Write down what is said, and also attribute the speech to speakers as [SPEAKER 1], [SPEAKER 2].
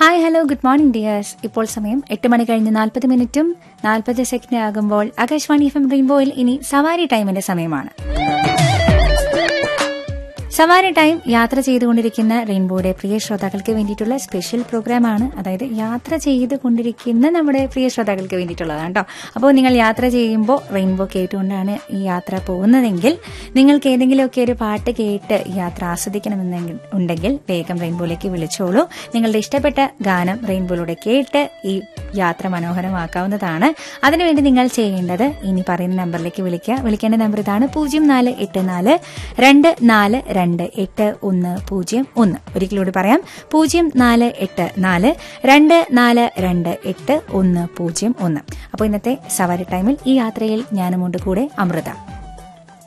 [SPEAKER 1] hi hello good morning dears ഇപ്പോൾ സമയം എട്ട് മണി കഴിഞ്ഞ് നാൽപ്പത് മിനിറ്റും നാൽപ്പത് സെക്കൻഡ് ആകുമ്പോൾ ആകാശവാണി എഫ് എം റെയിൻബോയിൽ ഇനി സവാരി ടൈമിന്റെ സമയമാണ് സവാരി ടൈം യാത്ര ചെയ്തുകൊണ്ടിരിക്കുന്ന റെയിൻബോയുടെ പ്രിയ ശ്രോതാക്കൾക്ക് വേണ്ടിയിട്ടുള്ള സ്പെഷ്യൽ പ്രോഗ്രാമാണ് അതായത് യാത്ര ചെയ്തുകൊണ്ടിരിക്കുന്ന നമ്മുടെ പ്രിയ ശ്രോതാക്കൾക്ക് വേണ്ടിയിട്ടുള്ളതാണ് കേട്ടോ അപ്പോൾ നിങ്ങൾ യാത്ര ചെയ്യുമ്പോൾ റെയിൻബോ കേട്ടുകൊണ്ടാണ് ഈ യാത്ര പോകുന്നതെങ്കിൽ നിങ്ങൾക്ക് ഏതെങ്കിലുമൊക്കെ ഒരു പാട്ട് കേട്ട് ഈ യാത്ര ആസ്വദിക്കണമെന്നെങ്കിൽ ഉണ്ടെങ്കിൽ വേഗം റെയിൻബോയിലേക്ക് വിളിച്ചോളൂ നിങ്ങളുടെ ഇഷ്ടപ്പെട്ട ഗാനം റെയിൻബോയിലൂടെ കേട്ട് ഈ യാത്ര മനോഹരമാക്കാവുന്നതാണ് അതിനുവേണ്ടി നിങ്ങൾ ചെയ്യേണ്ടത് ഇനി പറയുന്ന നമ്പറിലേക്ക് വിളിക്കുക വിളിക്കേണ്ട നമ്പർ ഇതാണ് പൂജ്യം നാല് എട്ട് നാല് രണ്ട് നാല് രണ്ട് എട്ട് ഒന്ന് പൂജ്യം ഒന്ന് ഒരിക്കലൂടെ പറയാം പൂജ്യം നാല് എട്ട് നാല് രണ്ട് നാല് രണ്ട് എട്ട് ഒന്ന് പൂജ്യം ഒന്ന് അപ്പോൾ ഇന്നത്തെ സവാരി ടൈമിൽ ഈ യാത്രയിൽ ഞാനുമുണ്ട് കൂടെ അമൃത